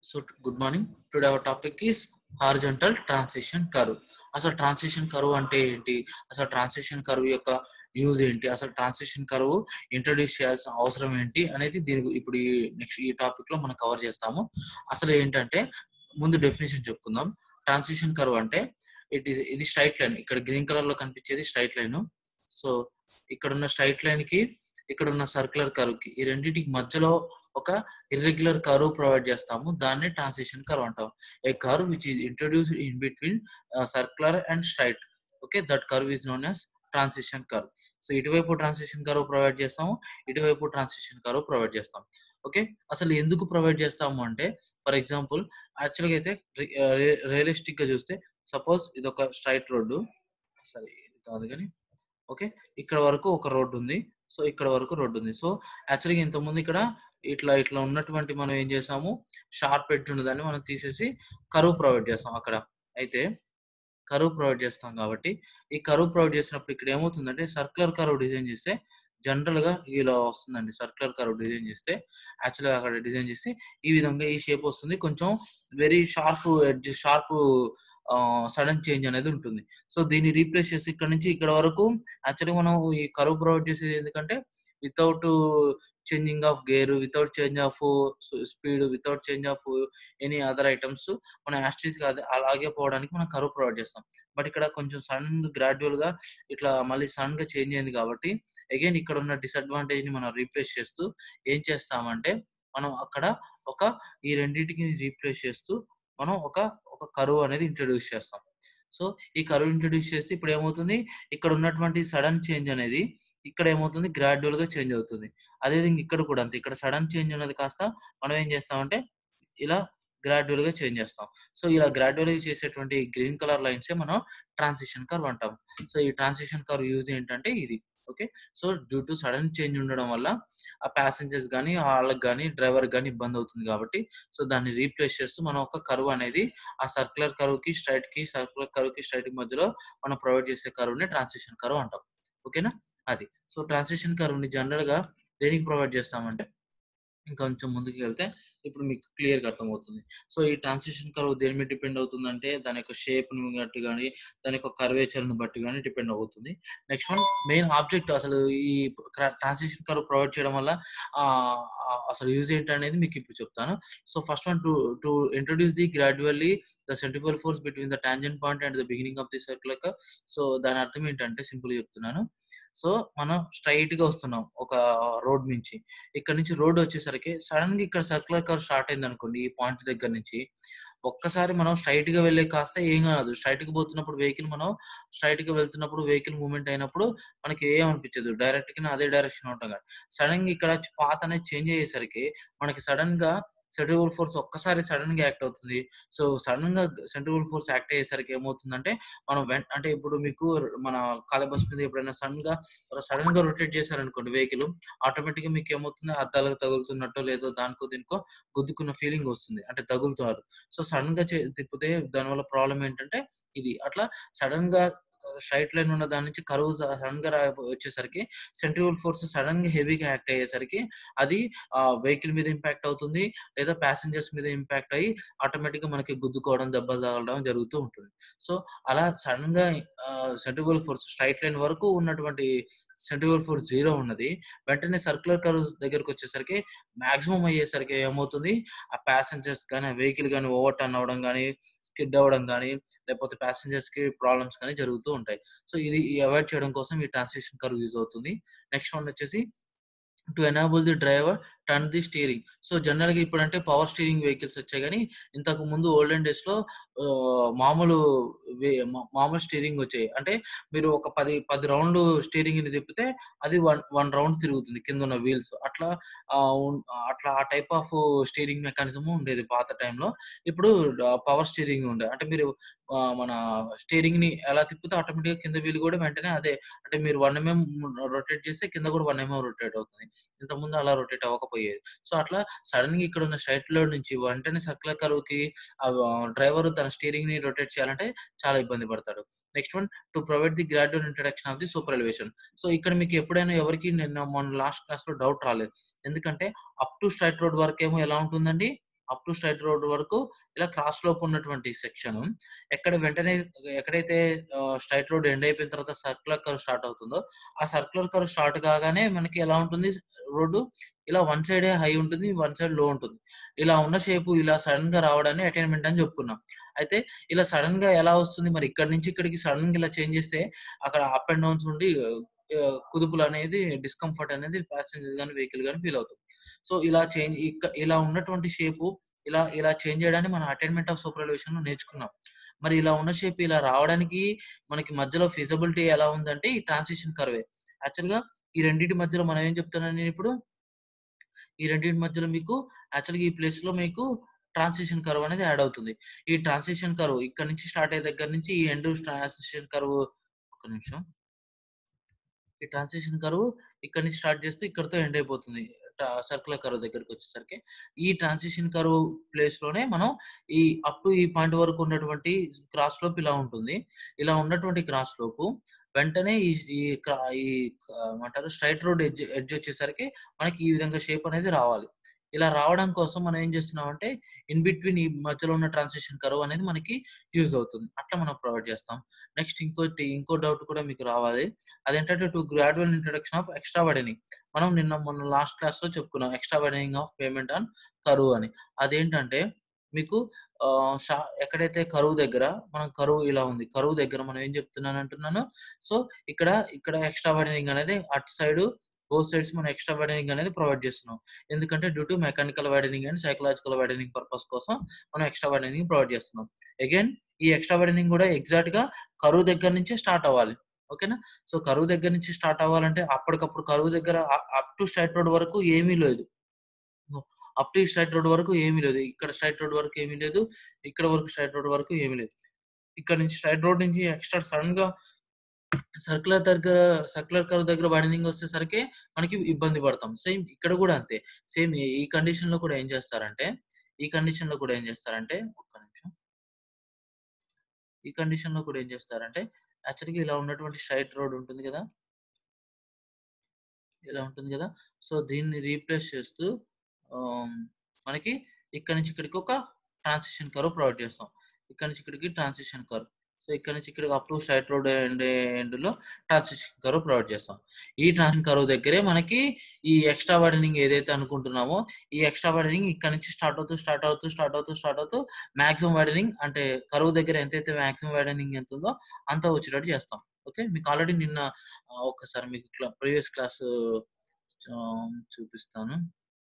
So t- good morning. Today our topic is horizontal transition curve. అసలు transition curve అంటే ఏంటి అసలు transition curve యొక్క యూజ్ ఏంటి అసలు ట్రాన్సిషన్ కర్వ్ ఇంట్రడ్యూస్ చేయాల్సిన అవసరం ఏంటి అనేది దీని గు- ఇప్పుడు ఈ నెక్స్ట్ ఈ టాపిక్ లో మనం కవర్ చేస్తాము అసలు ఏంటంటే ముందు డెఫినేషన్ చెప్పుకుందాం ట్రాన్సిషన్ కర్వ్ అంటే ఇట్ ఈస్ ఇది స్ట్రైట్ లైన్ ఇక్కడ గ్రీన్ కలర్ లో కనిపించేది స్ట్రైట్ లైన్ సో ఇక్కడ ఉన్న స్ట్రైట్ లైన్ కి ఇక్కడ ఉన్న సర్క్యులర్ కర్వ్ కి ఈ రెండింటికి మధ్యలో ఒక ఇర్రెగ్యులర్ కర్వ్ ప్రొవైడ్ చేస్తాము దాన్ని ట్రాన్సిషన్ కర్వ్ అంటాం a curve which is introduced in between circular and straight okay that curve is known as transition curve so ఇటువైపు ట్రాన్సిషన్ కర్వ్ ప్రొవైడ్ చేస్తాము ఇటువైపు ట్రాన్సిషన్ కర్వ్ ప్రొవైడ్ చేస్తాం ఓకే అసలు ఎందుకు provide చేస్తాము అంటే ఫర్ ఎగ్జాంపుల్ యాక్చువల్గా అయితే రియలిస్టిక్ గా చూస్తే సపోజ్ ఇది ఒక స్ట్రైట్ రోడ్డు సరే ఇది కాదు కానీ ఓకే ఇక్కడ వరకు ఒక రోడ్డు ఉంది సో ఇక్కడ వరకు రోడ్డు ఉంది సో యాక్చువల్గా ఇంతకుముందు ఇక్కడ ఇట్లా ఇట్లా ఉన్నటువంటి మనం ఏం చేసాము షార్ప్ ఎడ్జ్ ఉన్నదాన్ని మనం తీసేసి కరువు ప్రొవైడ్ చేస్తాం అక్కడ అయితే కరువు ప్రొవైడ్ చేస్తాం కాబట్టి ఈ కరువు ప్రొవైడ్ చేసినప్పుడు ఇక్కడ ఏమవుతుందంటే సర్క్యులర్ కరువు డిజైన్ చేస్తే జనరల్ గా ఇలా వస్తుందండి సర్క్యులర్ కరువు డిజైన్ చేస్తే యాక్చువల్గా అక్కడ డిజైన్ చేస్తే ఈ విధంగా ఈ షేప్ వస్తుంది కొంచెం very sharp edge sharp sudden change అనేది ఉంటుంది సో దీన్ని రీప్లేస్ చేసి ఇక్కడ నుంచి ఇక్కడ వరకు యాక్చువల్గా మనం ఈ కరువు ప్రొవైడ్ చేసేది ఎందుకంటే without changing of gear without change of speed without change of any other items మనం యాస్ట్రీస్ అలాగే పోవడానికి మనం కరువు ప్రొవైడ్ చేస్తాం బట్ ఇక్కడ కొంచెం సడన్ గా గ్రాడ్యువల్ గా ఇట్లా మళ్ళీ సడన్ గా చేంజ్ అయింది కాబట్టి అగైన్ ఇక్కడ ఉన్న డిసడ్వాంటేజ్ ని మనం రీప్లేస్ చేస్తూ ఏం చేస్తామంటే మనం అక్కడ ఒక ఈ రెండింటికి రీప్లేస్ చేస్తూ మనం ఒక ఒక కరువు అనేది ఇంట్రడ్యూస్ చేస్తాం సో ఈ కరువు ఇంట్రడ్యూస్ చేస్తే ఇప్పుడు ఏమవుతుంది ఇక్కడ ఉన్నటువంటి సడన్ చేంజ్ అనేది ఇక్కడ ఏమవుతుంది గ్రాడ్యువల్ గా చేంజ్ అవుతుంది అదేవిధంగా ఇక్కడ కూడా అంతే ఇక్కడ సడన్ చేంజ్ అనేది కాస్త మనం ఏం చేస్తామంటే ఇలా గ్రాడ్యువల్ గా చేంజ్ చేస్తాం సో ఇలా గ్రాడ్యువల్ గా చేసేటువంటి గ్రీన్ కలర్ లైన్స్ మనం ట్రాన్సిషన్ కర్వ్ అంటాం సో ఈ ట్రాన్సిషన్ కర్వ్ యూజ్ ఏంటంటే ఇది okay so due to sudden change ఉండడం వల్ల ఆ ప్యాసింజర్స్ కానీ వాళ్ళకి కానీ డ్రైవర్ కానీ ఇబ్బంది అవుతుంది కాబట్టి సో దాన్ని రీప్లేస్ చేస్తూ మనం ఒక కర్వ్ అనేది ఆ సర్క్యులర్ కర్వ్ కి స్ట్రైట్ కి సర్క్యులర్ కర్వ్ కి స్ట్రైట్ కి మధ్యలో మనం ప్రొవైడ్ చేసే కర్వ్ ని ట్రాన్సిషన్ కర్వ్ అంటాం ఓకేనా అది సో ట్రాన్సిషన్ కర్వ్ ని జనరల్ గా దేనికి ప్రొవైడ్ చేస్తామంటే ఇంకొంచెం ముందుకు వెళ్తే ఇప్పుడు మీకు క్లియర్ గా అర్థమవుతుంది సో ఈ ట్రాన్సిషన్ కర్వ్ దేని మీద డిపెండ్ అవుతుందంటే దాని యొక్క షేప్ ని బట్టి కానీ దాని యొక్క కర్వేచర్ ని బట్టి కానీ డిపెండ్ అవుతుంది నెక్స్ట్ వన్ మెయిన్ ఆబ్జెక్ట్ అసలు ఈ ట్రాన్సిషన్ కర్వ్ ప్రొవైడ్ చేయడం వల్ల ఆ, ఆ, అసలు యూజ్ ఏంటి అనేది మీకు ఇప్పుడు చెప్తాను so first one to to introduce the gradually the centrifugal force between the tangent point and the beginning of the circle so దాని అర్థం ఏంటంటే సింపుల్ చెప్తున్నాను సో మనం స్ట్రైట్ గా వస్తున్నాం ఒక రోడ్ నుంచి ఇక్కడ నుంచి రోడ్ వచ్చేసరికి సడన్ గా ఇక్కడ సర్కులర్ కర్వ్ స్టార్ట్ అయింది అనుకోండి ఈ పాయింట్ దగ్గర నుంచి ఒక్కసారి మనం స్ట్రైట్ గా వెళ్ళే కాస్త ఏం కాదు స్ట్రైట్ గా పోతున్నప్పుడు వెహికల్ మనం స్ట్రైట్ గా వెళ్తున్నప్పుడు వెహికల్ మూవ్మెంట్ అయినప్పుడు మనకి ఏం అనిపించదు డైరెక్ట్ గా అదే డైరెక్షన్ ఉంటాం కదా సడన్ గా ఇక్కడ పాత్ అనేది చేంజ్ అయ్యేసరికి మనకి సడన్ గా సెంట్రిబుల్ ఫోర్స్ ఒక్కసారి సడన్ గా యాక్ట్ అవుతుంది సో సడన్ గా సెంట్రిబుల్ ఫోర్స్ యాక్ట్ అయ్యేసరికి ఏమవుతుందంటే మనం వెంట అంటే ఇప్పుడు మీకు మన కాలబస్ మీద ఎప్పుడైనా సడన్ గా సడన్ గా రొటేట్ చేశారనుకోండి వెహికల్ ఆటోమేటిక్ గా మీకు ఏమవుతుంది అద్దాలకు తగులుతున్నట్టో లేదో దానికో దీనికో గుద్దుకున్న ఫీలింగ్ వస్తుంది అంటే తగులుతున్నారు సో సడన్ గా చే- తిప్పితే దానివల్ల ప్రాబ్లం ఏంటంటే ఇది అట్లా సడన్ గా స్ట్రైట్ లైన్ ఉన్న దాని నుంచి కరువు సడన్ గా రా- వచ్చేసరికి సెంట్రిబుల్ ఫోర్స్ సడన్ గా హెవీగా యాక్ట్ అయ్యేసరికి అది వెహికల్ మీద ఇంపాక్ట్ అవుతుంది లేదా ప్యాసింజర్స్ మీద ఇంపాక్ట్ అయ్యి ఆటోమేటిక్ గా మనకి గుద్దుకోవడం దెబ్బలు తగలడం జరుగుతూ ఉంటుంది సో అలా సడన్ గా సెంట్రిబుల్ ఫోర్స్ స్ట్రైట్ లైన్ వరకు ఉన్నటువంటి సెంట్రిబుల్ ఫోర్స్ జీరో ఉన్నది వెంటనే సర్క్యులర్ కర్వ్ దగ్గరకు వచ్చేసరికి మాక్సిమం అయ్యేసరికి ఏమవుతుంది ఆ ప్యాసింజర్స్ కానీ ఆ వెహికల్ కానీ ఓవర్ టర్న్ అవ్వడం కానీ స్కిడ్ అవ్వడం కానీ లేకపోతే ప్యాసింజర్స్ కి ప్రాబ్లమ్స్ కానీ జరుగుతూ ఉంటాయి సో ఇది అవాయిడ్ చేయడం కోసం ఈ ట్రాన్సిషన్ కర్వ్ యూజ్ అవుతుంది నెక్స్ట్ వన్ వచ్చేసి to enable the driver turn the steering so general గా ఇప్పుడు అంటే పవర్ స్టీరింగ్ వెహికల్స్ వచ్చాయి కానీ ఇంతకు ముందు ఓల్డెన్ డేస్ లో ఆ, మామూలు వే- మా- మామూలు స్టీరింగ్ వచ్చాయి అంటే మీరు ఒక పది పది రౌండ్ స్టీరింగ్ ని తిప్పితే అది వన్ వన్ రౌండ్ తిరుగుతుంది కింద ఉన్న వీల్స్ అట్లా ఆ, ఉన్- అట్లా ఆ టైప్ ఆఫ్ స్టీరింగ్ మెకానిజం ఉండేది పాత టైంలో ఇప్పుడు పవర్ స్టీరింగ్ ఉండే అంటే మీరు ఆ, మన స్టీరింగ్ ని ఎలా తిప్పితే ఆటోమేటిక్ గా కింద వీల్ కూడా వెంటనే అదే అంటే మీరు వన్ ఎంఎం రొటేట్ చేస్తే కింద కూడా వన్ ఎంఎం రొటేట్ అవుతుంది ఇంతకుముందు అలా రొటేట్ అవ్వకపోయేది సో అట్లా సడన్ గా ఇక్కడ ఉన్న స్ట్రైట్ లో నుంచి వెంటనే సర్కులర్ కర్వ్ కి డ్రైవర్ తన స్టీరింగ్ ని రొటేట్ చేయాలంటే చాలా ఇబ్బంది పడతాడు next one to provide the gradual introduction of the super elevation so ఇక్కడ మీకు ఎప్పుడైనా ఎవరికి నిన్న మన లాస్ట్ క్లాస్ లో డౌట్ రాలేదు ఎందుకంటే అప్ టు స్ట్రైట్ రోడ్ వరకు ఏమో ఎలా ఉంటుందండి అప్ టు స్ట్రైట్ రోడ్ వరకు ఇలా క్రాస్ లోపు ఉన్నటువంటి సెక్షన్ ఎక్కడ వెంటనే ఎక్కడైతే స్ట్రైట్ రోడ్ ఎండ్ అయిపోయిన తర్వాత సర్కులర్ కర్వ్ స్టార్ట్ అవుతుందో ఆ సర్కులర్ కర్వ్ స్టార్ట్ కాగానే మనకి ఎలా ఉంటుంది రోడ్డు ఇలా వన్ సైడ్ హై ఉంటుంది వన్ సైడ్ లో ఉంటుంది ఇలా ఉన్న షేపు ఇలా సడన్ గా రావడాన్ని అటైన్మెంట్ అని చెప్పుకున్నాం అయితే ఇలా సడన్ గా ఎలా వస్తుంది మరి ఇక్కడ నుంచి ఇక్కడికి సడన్ గా ఇలా చేంజ్ చేస్తే అక్కడ అప్ అండ్ డౌన్స్ ఉండి ఆ, కుదుపులు అనేది డిస్కంఫర్ట్ అనేది ప్యాసింజర్ కానీ వెహికల్ కానీ ఫీల్ అవుతుంది సో ఇలా చేంజ్ ఇలా ఉన్నటువంటి షేపు ఇలా ఇలా చేంజ్ చేయడాన్ని మనం అటైన్మెంట్ ఆఫ్ సూపర్ ఎలివేషన్ లో నేర్చుకున్నాం మరి ఇలా ఉన్న షేప్ ఇలా రావడానికి మనకి మధ్యలో ఫిజిబిలిటీ ఎలా ఉందంటే ఈ ట్రాన్సిషన్ కర్వే యాక్చువల్ గా ఈ రెండింటి మధ్యలో మనం ఏం చెప్తున్నాను నేను ఇప్పుడు ఈ రెండింటి మధ్యలో మీకు యాక్చువల్గా ఈ ప్లేస్ లో మీకు ట్రాన్సిషన్ కర్వ్ అనేది యాడ్ అవుతుంది ఈ ట్రాన్సిషన్ కర్వ్ ఇక్కడ నుంచి స్టార్ట్ అయ్యే దగ్గర నుంచి ఈ ఎండ్ ట్రాన్సిషన్ కర్వ్ ఒక నిమిషం ఈ ట్రాన్సిషన్ కర్వ్ ఇక్కడ నుంచి స్టార్ట్ చేస్తే ఇక్కడతో ఎండ్ అయిపోతుంది సర్కులర్ కర్వ్ దగ్గరికి వచ్చేసరికి ఈ ట్రాన్సిషన్ కర్వ్ ప్లేస్ లోనే మనం ఈ అప్ టు ఈ పాయింట్ వరకు ఉన్నటువంటి క్రాస్ లోపు ఇలా ఉంటుంది ఇలా ఉన్నటువంటి క్రాస్ లోపు వెంటనే ఈ ఈ క్రా- ఈ ఆ, ఏమంటారు స్ట్రైట్ రోడ్ ఎడ్జ్ ఎడ్జ్ వచ్చేసరికి మనకి ఈ విధంగా షేప్ అనేది రావాలి ఇలా రావడం కోసం మనం ఏం చేస్తున్నాం అంటే ఇన్ బిట్వీన్ ఈ మధ్యలో ఉన్న ట్రాన్సిషన్ కర్వ్ అనేది మనకి యూజ్ అవుతుంది అట్లా మనం ప్రొవైడ్ చేస్తాం నెక్స్ట్ ఇంకోటి ఇంకో డౌట్ కూడా మీకు రావాలి అదేంటంటే to gradual introduction of extra widening మనం నిన్న మొన్న లాస్ట్ క్లాస్ లో చెప్పుకున్నాం extra widening of pavement on curve అని అదేంటంటే మీకు ఆ, షా- ఎక్కడైతే కరువు దగ్గర మనం కరువు ఇలా ఉంది కరువు దగ్గర మనం ఏం చెప్తున్నాను అంటున్నాను సో ఇక్కడ ఇక్కడ ఎక్స్ట్రా బర్డెనింగ్ అనేది అటు సైడ్ బోత్ సైడ్స్ మనం ఎక్స్ట్రా వైడనింగ్ అనేది ప్రొవైడ్ చేస్తున్నాం ఎందుకంటే due to mechanical widening and psychological widening purpose కోసం మనం ఎక్స్ట్రా వైడనింగ్ ప్రొవైడ్ చేస్తున్నాం అగైన్ ఈ ఎక్స్ట్రా వైడనింగ్ కూడా ఎగ్జాక్ట్ గా కరువు దగ్గర నుంచి స్టార్ట్ అవ్వాలి ఓకేనా సో కరువు దగ్గర నుంచి స్టార్ట్ అవ్వాలంటే అప్పటికప్పుడు కరువు దగ్గర అప్ టు స్ట్రైట్ రోడ్ వరకు ఏమీ లేదు అప్ టు స్ట్రైట్ రోడ్ వరకు ఏమీ లేదు ఇక్కడ స్ట్రైట్ రోడ్ వరకు ఏమీ లేదు ఇక్కడ వరకు స్ట్రైట్ రోడ్ వరకు ఏమీ లేదు ఇక్కడ నుంచి స్ట్రైట్ రోడ్ నుంచి ఎక్స్ట్రా సడన్ గా సర్కులర్ దగ్గర సర్కులర్ కర్వ్ దగ్గర వైడనింగ్ వచ్చేసరికి మనకి ఇబ్బంది పడతాం సేమ్ ఇక్కడ కూడా అంతే సేమ్ ఈ కండిషన్ లో కూడా ఏం చేస్తారంటే ఈ కండిషన్ లో కూడా ఏం చేస్తారంటే ఒక్క నిమిషం ఈ కండిషన్ లో కూడా ఏం చేస్తారంటే యాక్చువల్గా ఇలా ఉన్నటువంటి స్ట్రైట్ రోడ్ ఉంటుంది కదా ఇలా ఉంటుంది కదా సో దీన్ని రీప్లేస్ చేస్తూ ఆమ్, మనకి ఇక్కడ నుంచి ఇక్కడికి ఒక ట్రాన్సిషన్ కర్వ్ ప్రొవైడ్ చేస్తాం ఇక్కడ నుంచి ఇక్కడికి ట్రాన్సిషన్ కర్వ్ సో ఇక్కడ నుంచి ఇక్కడికి up to straight road end end లో ట్రాన్సిషన్ కర్వ్ ప్రొవైడ్ చేస్తాం ఈ ట్రాన్సిషన్ కర్వ్ దగ్గరే మనకి ఈ ఎక్స్ట్రా వైడనింగ్ ఏదైతే అనుకుంటున్నామో ఈ ఎక్స్ట్రా వైడనింగ్ ఇక్కడ నుంచి స్టార్ట్ అవుతూ స్టార్ట్ అవుతూ స్టార్ట్ అవుతూ స్టార్ట్ అవుతూ మాక్సిమం వైడనింగ్ అంటే కరువు దగ్గర ఎంతైతే మాక్సిమం వైడనింగ్ ఎంత ఉందో అంత వచ్చేటట్టు చేస్తాం ఓకే మీకు ఆల్రెడీ నిన్న ఆ, ఒక్కసారి మీకు ప్రీవియస్ క్లాస్ చూపిస్తాను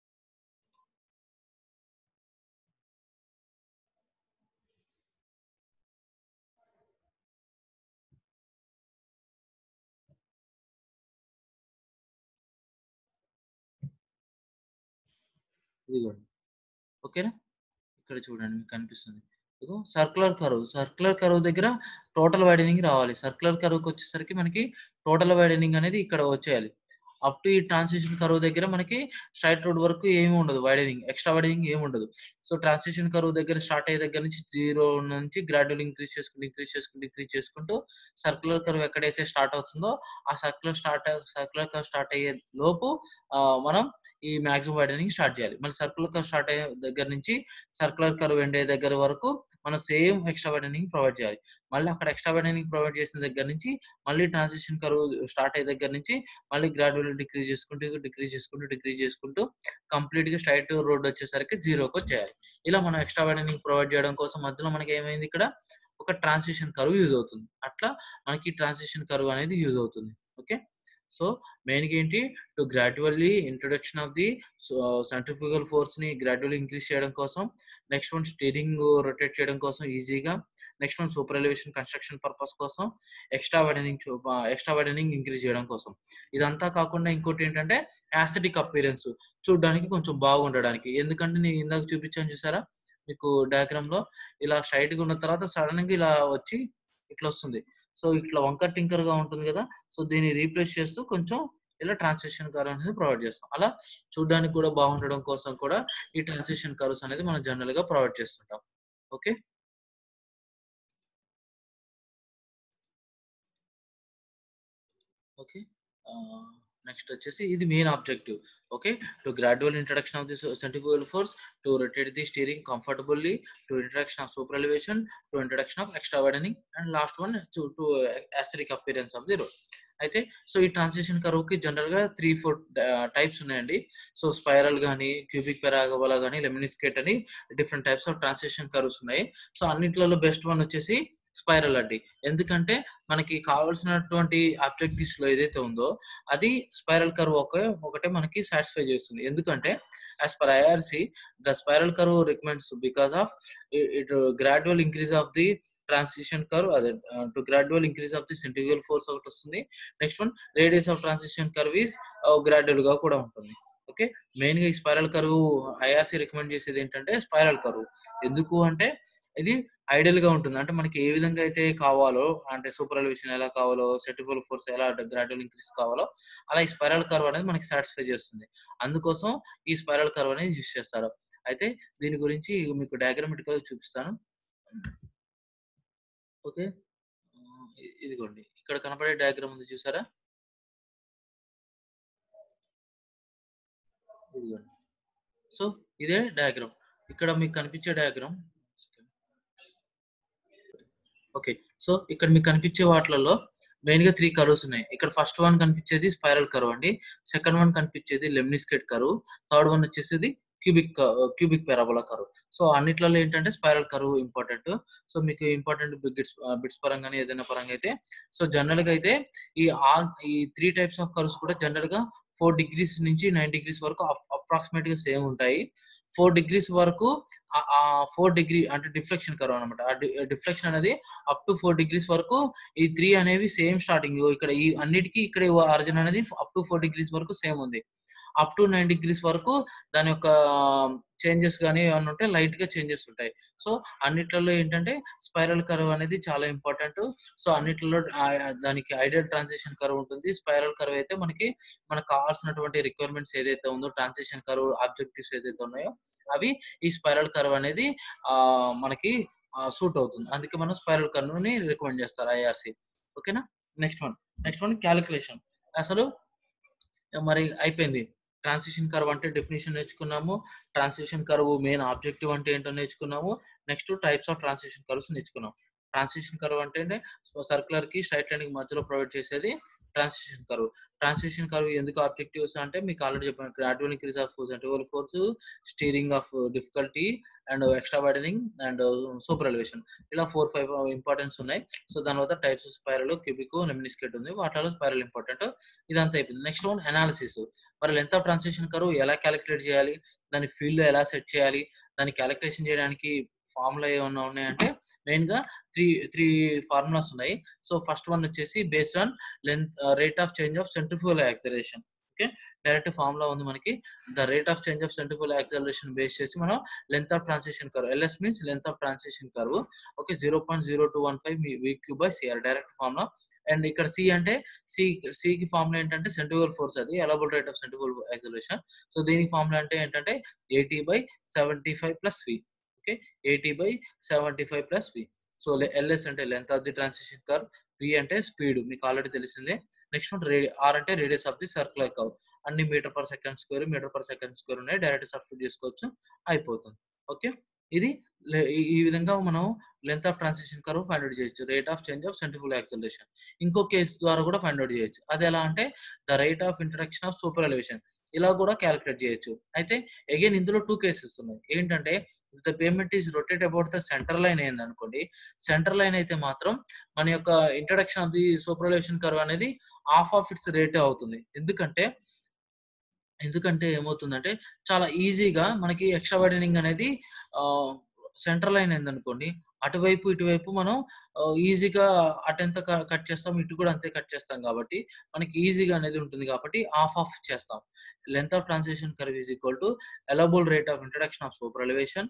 ఇదిగోండి ఓకేనా ఇక్కడ చూడండి మీకు కనిపిస్తుంది ఇదిగో సర్కులర్ కర్వ్ సర్కులర్ కర్వ్ దగ్గర టోటల్ వైడనింగ్ రావాలి సర్కులర్ కర్వ్కి వచ్చేసరికి మనకి టోటల్ వైడనింగ్ అనేది ఇక్కడ వచ్చేయాలి అప్ టు ఈ ట్రాన్సిషన్ కర్వ్ దగ్గర మనకి స్ట్రైట్ రోడ్ వరకు ఏమి ఉండదు వైడనింగ్ ఎక్స్ట్రా వైడనింగ్ ఏమి ఉండదు సో ట్రాన్సిషన్ కర్వ్ దగ్గర స్టార్ట్ అయ్యే దగ్గర నుంచి జీరో నుంచి గ్రాడ్యువల్ ఇంక్రీజ్ చేసుకుంటూ ఇంక్రీజ్ చేసుకుంటూ ఇంక్రీజ్ చేసుకుంటూ సర్కులర్ కర్వ్ ఎక్కడైతే స్టార్ట్ అవుతుందో ఆ circular start circular curve start అయ్యే లోపు ఆ, మనం ఈ మాక్సిమం వైడనింగ్ స్టార్ట్ చేయాలి మళ్ళీ సర్కులర్ కర్వ్ స్టార్ట్ అయ్యే దగ్గర నుంచి సర్కులర్ కర్వ్ ఎండ్ అయ్యే దగ్గర వరకు మనం సేమ్ ఎక్స్ట్రా వైడనింగ్ ప్రొవైడ్ చేయాలి మళ్ళీ అక్కడ ఎక్స్ట్రా వైడనింగ్ ప్రొవైడ్ చేసిన దగ్గర నుంచి మళ్ళీ ట్రాన్సిషన్ కర్వ్ స్టార్ట్ అయ్యే దగ్గర నుంచి మళ్ళీ గ్రాడ్యువల్ డిక్రీజ్ చేసుకుంటూ డిక్రీజ్ చేసుకుంటూ డిక్రీజ్ చేసుకుంటూ కంప్లీట్ గా స్ట్రైట్ రోడ్ వచ్చేసరికి జీరోకి వచ్చేయాలి ఇలా మనం ఎక్స్ట్రా వైడనింగ్ ప్రొవైడ్ చేయడం కోసం మధ్యలో మనకి ఏమైంది ఇక్కడ ఒక ట్రాన్సిషన్ కర్వ్ యూజ్ అవుతుంది అట్లా మనకి ట్రాన్సిషన్ కర్వ్ అనేది యూజ్ అవుతుంది ఓకే సో మెయిన్ ఏంటి to gradually introduction of the centrifugal force ని గ్రాడ్యువల్లీ ఇంక్రీజ్ చేయడం కోసం నెక్స్ట్ వన్ స్టీరింగ్ రొటేట్ చేయడం కోసం ఈజీగా next one super elevation construction purpose కోసం extra widening extra widening increase చేయడం కోసం ఇదంతా కాకుండా ఇంకోటి ఏంటంటే యాస్థెటిక్ అపీరెన్స్ చూడడానికి కొంచెం బాగుండడానికి ఎందుకంటే నేను ఇందాక చూపించాను చూసారా మీకు డయాగ్రామ్ లో ఇలా స్ట్రైట్ గా ఉన్న తర్వాత సడన్ గా ఇలా వచ్చి ఇట్లా వస్తుంది సో ఇట్లా వంకర్ టింకర్ గా ఉంటుంది కదా సో దీన్ని రీప్లేస్ చేస్తూ కొంచెం ఇలా ట్రాన్సిషన్ కర్వ్ అనేది ప్రొవైడ్ చేస్తాం అలా చూడడానికి కూడా బాగుండడం కోసం కూడా ఈ ట్రాన్సిషన్ కర్వ్స్ అనేది మనం జనరల్ గా ప్రొవైడ్ చేస్తుంటాం ఓకే ఓకే నెక్స్ట్ వచ్చేసి ఇది main objective okay to gradual introduction of the centrifugal force to rotate the steering comfortably to introduction of super elevation to introduction of extra widening and last one to to aesthetic appearance of the road అయితే so ఈ transition curve కి general గా three four types ఉన్నాయండి so spiral గానీ cubic parabola గానీ lemniscate అని different types of transition curves ఉన్నాయి so అన్నిట్లలో బెస్ట్ వన్ వచ్చేసి స్పైరల్ అండి ఎందుకంటే మనకి కావాల్సినటువంటి ఆబ్జెక్టివ్స్ లో ఏదైతే ఉందో అది స్పైరల్ కర్వ్ ఒక ఒకటే మనకి సాటిస్ఫై చేస్తుంది ఎందుకంటే as per IRC the spiral curve recommends because of it gradual increase of the transition curve అదే to gradual increase of the centrifugal force ఒకటి వస్తుంది next one radius of transition curve is gradual గా కూడా ఉంటుంది okay main గా ఈ spiral curve IRC recommend చేసేది ఏంటంటే స్పైరల్ కర్వ్ ఎందుకు అంటే ఇది ఐడియల్ గా ఉంటుంది అంటే మనకి ఏ విధంగా అయితే కావాలో అంటే సూపర్ ఎలివేషన్ ఎలా కావాలో సెటిఫుల్ ఫోర్స్ ఎలా గ్రాడ్యువల్ ఇంక్రీస్ కావాలో అలా ఈ స్పైరల్ కర్వ్ అనేది మనకి సాటిస్ఫై చేస్తుంది అందుకోసం ఈ స్పైరల్ కర్వ్ అనేది యూస్ చేస్తారు అయితే దీని గురించి మీకు డయాగ్రామెటికల్ చూపిస్తాను ఓకే ఇదిగోండి ఇక్కడ కనపడే డయాగ్రామ్ ఉంది చూసారా ఇదిగోండి సో ఇదే డయాగ్రామ్ ఇక్కడ మీకు కనిపించే డయాగ్రామ్ ఓకే సో ఇక్కడ మీకు కనిపించే వాటిలలో మెయిన్ గా త్రీ కర్వ్స్ ఉన్నాయి ఇక్కడ ఫస్ట్ వన్ కనిపించేది స్పైరల్ కర్వ్ అండి సెకండ్ వన్ కనిపించేది లెమ్నిస్కెట్ కర్వ్ థర్డ్ వన్ వచ్చేసి cubic cubic parabola curve so అన్నిట్లలో ఏంటంటే స్పైరల్ కర్వ్ ఇంపార్టెంట్ సో మీకు ఇంపార్టెంట్ బిట్స్ బిట్స్ పరంగానే ఏదైనా పరంగా అయితే సో జనరల్ గా అయితే ఈ ఆల్ ఈ త్రీ టైప్స్ ఆఫ్ కర్వ్స్ కూడా జనరల్ గా ఫోర్ డిగ్రీస్ నుంచి నైన్ డిగ్రీస్ వరకు అప్రాక్సిమేట్ గా సేమ్ ఉంటాయి ఫోర్ డిగ్రీస్ వరకు ఆ ఫోర్ డిగ్రీ అంటే డిఫ్లెక్షన్ కర్వ్ అనమాట ఆ డిఫ్లెక్షన్ అనేది అప్ టు ఫోర్ డిగ్రీస్ వరకు ఈ త్రీ అనేవి సేమ్ స్టార్టింగ్ ఇక్కడ ఈ అన్నిటికీ ఇక్కడ ఆరిజిన్ అనేది అప్ టు ఫోర్ డిగ్రీస్ వరకు సేమ్ ఉంది అప్ టు నైన్ డిగ్రీస్ వరకు దాని యొక్క చేంజెస్ కానీ ఏమైనా ఉంటే లైట్ గా చేంజెస్ ఉంటాయి సో అన్నిట్లలో ఏంటంటే స్పైరల్ కర్వ్ అనేది చాలా ఇంపార్టెంట్ సో అన్నిట్లలో దానికి ఐడియల్ ట్రాన్సిషన్ కర్వ్ ఉంటుంది స్పైరల్ కర్వ్ అయితే మనకి మనకు కావాల్సినటువంటి రిక్వైర్మెంట్స్ ఏదైతే ఉందో ట్రాన్సిషన్ కర్వ్ ఆబ్జెక్టివ్స్ ఏదైతే ఉన్నాయో అవి ఈ స్పైరల్ కర్వ్ అనేది ఆ మనకి సూట్ అవుతుంది అందుకే మనం స్పైరల్ కర్వ్ ని రికమెండ్ చేస్తారు ఐఆర్సి ఓకేనా next one next one calculation అసలు మరి అయిపోయింది ట్రాన్సిషన్ కర్వ్ అంటే డెఫినేషన్ నేర్చుకున్నాము ట్రాన్సిషన్ కర్వ్ మెయిన్ ఆబ్జెక్టివ్ అంటే ఏంటో నేర్చుకున్నాము next types of transition curves నేర్చుకున్నాం ట్రాన్సిషన్ కర్వ్ అంటే సర్కులర్ కి స్ట్రైట్ లైన్ కి మధ్యలో ప్రొవైడ్ చేసేది ట్రాన్సిషన్ కర్వ్ ట్రాన్సిషన్ కర్వ్ ఎందుకు ఆబ్జెక్టివ్స్ అంటే మీకు ఆల్రెడీ చెప్పాను gradual increase of centrifugal force steering of difficulty and extra widening and super elevation ఇలా ఫోర్ ఫైవ్ ఇంపార్టెన్స్ ఉన్నాయి సో దాని వల్ల టైప్స్ స్పైరల్ క్యూబిక్ లెమినిస్కెట్ ఉంది వాటిలో స్పైరల్ ఇంపార్టెంట్ ఇదంతా అయిపోయింది నెక్స్ట్ వన్ అనాలిసిస్ మరి లెంత్ ఆఫ్ ట్రాన్సిషన్ కర్వ్ ఎలా క్యాలిక్యులేట్ చేయాలి దాని ఫీల్డ్ లో ఎలా సెట్ చేయాలి దాన్ని క్యాలిక్యులేషన్ చేయడానికి ఫార్ములా ఏమన్నా ఉన్నాయంటే మెయిన్ గా త్రీ త్రీ ఫార్ములాస్ ఉన్నాయి సో ఫస్ట్ వన్ వచ్చేసి based on length rate of change of centrifugal acceleration okay direct formula ఉంది మనకి the rate of change of centrifugal acceleration base చేసి మనం length of transition curve LS means length of transition curve okay zero point zero two one five V cube by CR direct formula and ఇక్కడ C అంటే C C కి formula ఏంటంటే centrifugal force అది allowable rate of centrifugal acceleration so దీనికి ఫార్ములా అంటే ఏంటంటే eighty by seventy five plus V okay eighty by seventy five plus V so LS అంటే length of the transition curve V అంటే speed మీకు already తెలిసిందే next one రేడి R అంటే radius of the circular curve అన్ని metre per second square metre per second square ఉన్నాయి direct substitute చేసుకోవచ్చు అయిపోతుంది ఓకే ఇది ఈ విధంగా మనం length of transition curve find out చేయొచ్చు rate of change of centrifugal acceleration ఇంకో కేసు ద్వారా కూడా ఫైండ్ అవుట్ చేయొచ్చు అది ఎలా అంటే the rate of introduction of super elevation ఇలా కూడా క్యాలిక్యులేట్ చేయొచ్చు అయితే అగైన్ ఇందులో టూ కేసెస్ ఉన్నాయి ఏంటంటే the pavement is rotate about the centre line అయింది అనుకోండి సెంటర్ లైన్ అయితే మాత్రం మన యొక్క introduction of the super elevation curve అనేది హాఫ్ ఆఫ్ ఇట్స్ రేటే అవుతుంది ఎందుకంటే ఎందుకంటే ఏమవుతుందంటే చాలా ఈజీగా మనకి ఎక్స్ట్రా వైడనింగ్ అనేది సెంటర్ లైన్ అయిందనుకోండి అటువైపు ఇటువైపు మనం ఈజీగా అటెంత కట్ చేస్తాం ఇటు కూడా అంతే కట్ చేస్తాం కాబట్టి మనకి ఈజీగా అనేది ఉంటుంది కాబట్టి ఆఫ్ ఆఫ్ చేస్తాం length of transition curve is equal to allowable rate of introduction of super elevation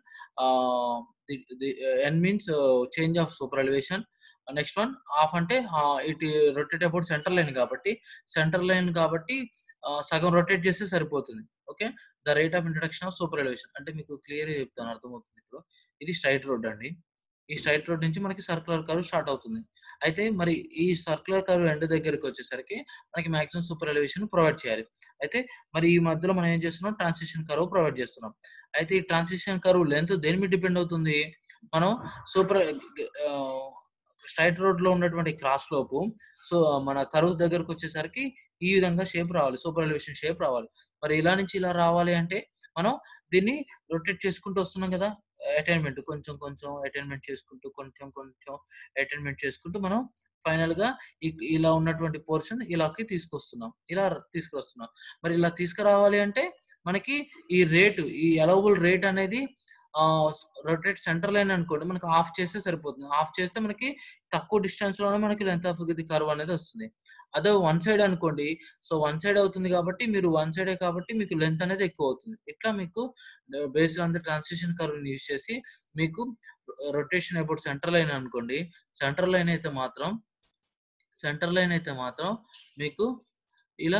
N means change of super elevation next one half అంటే ఇటు రొటేట్ అబౌట్ సెంటర్ లైన్ కాబట్టి సెంటర్ లైన్ కాబట్టి సగం రొటేట్ చేస్తే సరిపోతుంది okay the rate of introduction of super elevation అంటే మీకు క్లియర్ చెప్తాను అర్థమవుతుంది ఇప్పుడు ఇది స్ట్రైట్ రోడ్ అండి ఈ స్ట్రైట్ రోడ్ నుంచి మనకి సర్కులర్ కర్వ్ స్టార్ట్ అవుతుంది అయితే మరి ఈ సర్కులర్ కర్వ్ ఎండ్ దగ్గరికి వచ్చేసరికి మనకి మాక్సిమం సూపర్ ఎలివేషన్ ప్రొవైడ్ చేయాలి అయితే మరి ఈ మధ్యలో మనం ఏం చేస్తున్నాం ట్రాన్సిషన్ కర్వ్ ప్రొవైడ్ చేస్తున్నాం అయితే ఈ ట్రాన్సిషన్ కర్వ్ లెంత్ దేని మీద డిపెండ్ అవుతుంది మనం సూపర్ స్ట్రైట్ రోడ్ లో ఉన్నటువంటి క్రాస్ లోపు సో మన కర్వ్ దగ్గరకు వచ్చేసరికి ఈ విధంగా షేప్ రావాలి సూపర్ ఎలివేషన్ షేప్ రావాలి మరి ఇలా నుంచి ఇలా రావాలి అంటే మనం దీన్ని రొటేట్ చేసుకుంటూ వస్తున్నాం కదా అటైన్మెంట్ కొంచెం కొంచెం అటైన్మెంట్ చేసుకుంటూ కొంచెం కొంచెం అటైన్మెంట్ చేసుకుంటూ మనం ఫైనల్ గా ఇ- ఇలా ఉన్నటువంటి పోర్షన్ ఇలాకి తీసుకొస్తున్నాం ఇలా తీసుకువస్తున్నాం మరి ఇలా తీసుకురావాలి అంటే మనకి ఈ రేటు ఈ అలవబుల్ రేట్ అనేది రొటేట్ సెంటర్ లైన్ అనుకోండి మనకి ఆఫ్ చేస్తే సరిపోతుంది ఆఫ్ చేస్తే మనకి తక్కువ డిస్టెన్స్ లోనే మనకి లెంత్ ఆఫ్ ది కర్వ్ అనేది వస్తుంది అదే వన్ సైడ్ అనుకోండి సో వన్ సైడ్ అవుతుంది కాబట్టి మీరు వన్ సైడే కాబట్టి మీకు లెంత్ అనేది ఎక్కువ అవుతుంది ఇట్లా మీకు based on the transition curve use చేసి మీకు రొటేషన్ అబౌట్ సెంటర్ లైన్ అనుకోండి సెంటర్ లైన్ అయితే మాత్రం సెంటర్ లైన్ అయితే మాత్రం మీకు ఇలా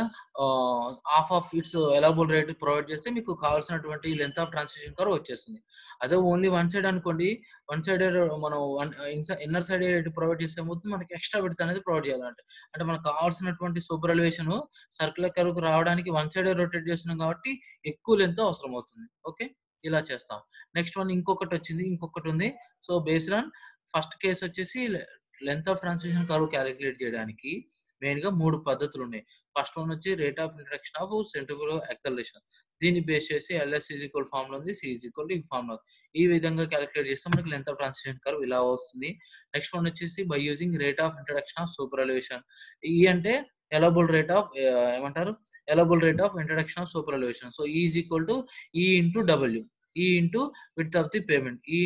half of its allowable rate provide చేస్తే మీకు కావాల్సినటువంటి లెంత్ ఆఫ్ ట్రాన్సిషన్ కర్వ్ వచ్చేస్తుంది అదే ఓన్లీ వన్ సైడ్ అనుకోండి వన్ సైడ్ మనం ఇన్నర్ సైడ్ ప్రొవైడ్ చేస్తే ఏమవుతుంది మనకి ఎక్స్ట్రా విడత అనేది ప్రొవైడ్ చేయాలంటే అంటే మనకు కావాల్సినటువంటి సూపర్ ఎలివేషన్ సర్కులర్ కర్వ్ రావడానికి వన్ సైడ్ రొటేట్ చేస్తున్నాం కాబట్టి ఎక్కువ లెంత్ అవసరం అవుతుంది ఓకే ఇలా చేస్తాం నెక్స్ట్ వన్ ఇంకొకటి వచ్చింది ఇంకొకటి ఉంది so based on first case వచ్చేసి length of transition curve calculate చేయడానికి మెయిన్ గా మూడు పద్ధతులు ఉన్నాయి ఫస్ట్ వన్ వచ్చి rate of introduction of centrifugal acceleration దీన్ని బేస్ చేసి ఎల్ఎస్ ఈజ్ ఈక్వల్ ఫార్మ్ లో ఉంది సి ఈజ్ ఈక్వల్ ఈ ఫార్మ్ లో ఈ విధంగా క్యాలిక్యులేట్ చేస్తే మనకి లెంత్ ఆఫ్ ట్రాన్సిషన్ కర్వ్ ఇలా వస్తుంది నెక్స్ట్ వన్ వచ్చేసి by using rate of introduction of super elevation ఈ అంటే ఎలబుల్ రేట్ ఆఫ్ ఏమంటారు allowable rate of introduction of super elevation so is equal to E into W E into width of the pavement E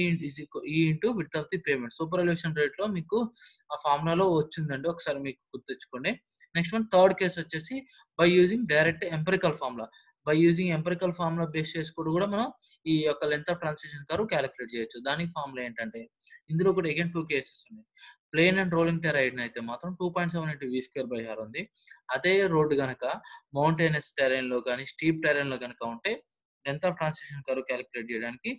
E into width of the pavement super elevation rate లో మీకు ఆ ఫార్ములాలో వచ్చిందండి ఒకసారి మీకు గుర్తుంచుకోండి next one third case వచ్చేసి by using direct empirical formula by using empirical formula base చేసుకుంటూ కూడా మనం ఈ యొక్క length of transition curve calculate చేయొచ్చు దానికి ఫార్ములా ఏంటంటే ఇందులో కూడా అగైన్ టూ కేసెస్ ఉన్నాయి ప్లేన్ అండ్ రోలింగ్ టెరైడ్ అయితే మాత్రం two point seven eight V square by R ఉంది అదే రోడ్డు కనుక మౌంటైనస్ టెరైన్ లో కానీ స్టీప్ టెరైన్ లో కనుక ఉంటే length of transition curve calculate చేయడానికి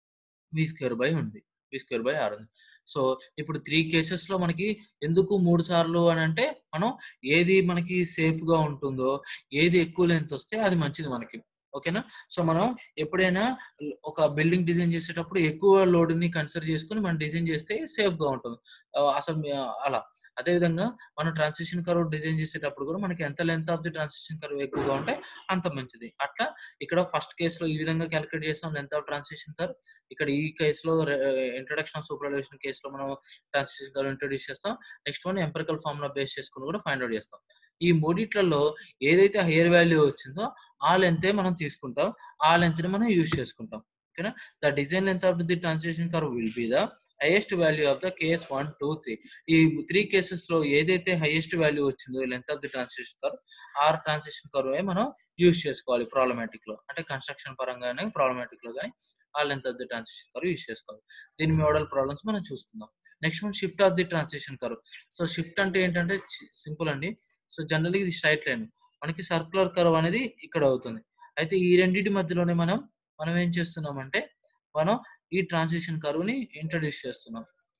వి స్క్వేర్ బై ఉంది వి స్క్వేర్ బై ఆర్ ఉంది సో ఇప్పుడు త్రీ కేసెస్ లో మనకి ఎందుకు మూడు సార్లు అని అంటే మనం ఏది మనకి సేఫ్ గా ఉంటుందో ఏది ఎక్కువ లెంత్ వస్తే అది మంచిది మనకి ఓకేనా సో మనం ఎప్పుడైనా ఒక బిల్డింగ్ డిజైన్ చేసేటప్పుడు ఎక్కువ లోడ్ ని కన్సిడర్ చేసుకుని మనం డిజైన్ చేస్తే సేఫ్ గా ఉంటుంది ఆ, అసలు మీ- అలా అదే విధంగా మనం ట్రాన్సిషన్ కర్వ్ డిజైన్ చేసేటప్పుడు కూడా మనకి ఎంత length of the transition curve ఎక్కువగా ఉంటే అంత మంచిది అట్లా ఇక్కడ ఫస్ట్ కేసులో ఈ విధంగా క్యాలిక్యులేట్ చేస్తాం లెంత్ ఆఫ్ ట్రాన్సిషన్ కర్వ్ ఇక్కడ ఈ కేసులో ఇంట్రొడక్షన్ ఆఫ్ సూపర్వల్యూషన్ కేసులో మనం ట్రాన్సిషన్ కర్వ్ ఇంట్రొడ్యూస్ చేస్తాం next one empirical formula base చేసుకుని కూడా ఫైండ్ అవుట్ చేస్తాం ఈ మూడిట్లలో ఏదైతే హెయిర్ వాల్యూ వచ్చిందో ఆ లెంతే మనం తీసుకుంటాం ఆ లెంత్ ని మనం యూజ్ చేసుకుంటాం ఓకేనా the design length of the transition curve will be the highest value of the case one two three ఈ త్రీ కేసెస్ లో ఏదైతే హైయెస్ట్ వాల్యూ వచ్చిందో length of the transition curve ఆ ట్రాన్సిషన్ కర్వ్ మనం యూజ్ చేసుకోవాలి problematic లో అంటే construction పరంగానే ప్రాబ్లమాటిక్ లో కానీ ఆ length of the transition curve use చేసుకోవాలి దీని మోడల్ ప్రాబ్లమ్స్ మనం చూసుకుందాం next one shift of the transition curve so shift అంటే ఏంటంటే సింపుల్ అండి సో జనరల్లీ ఇది స్ట్రైట్ లైన్ మనకి సర్కులర్ కర్వ్ అనేది ఇక్కడ అవుతుంది అయితే ఈ రెండింటి మధ్యలోనే మనం మనం ఏం చేస్తున్నాం అంటే మనం ఈ ట్రాన్సిషన్ కర్వ్ ని ఇంట్రడ్యూస్ చేస్తున్నాం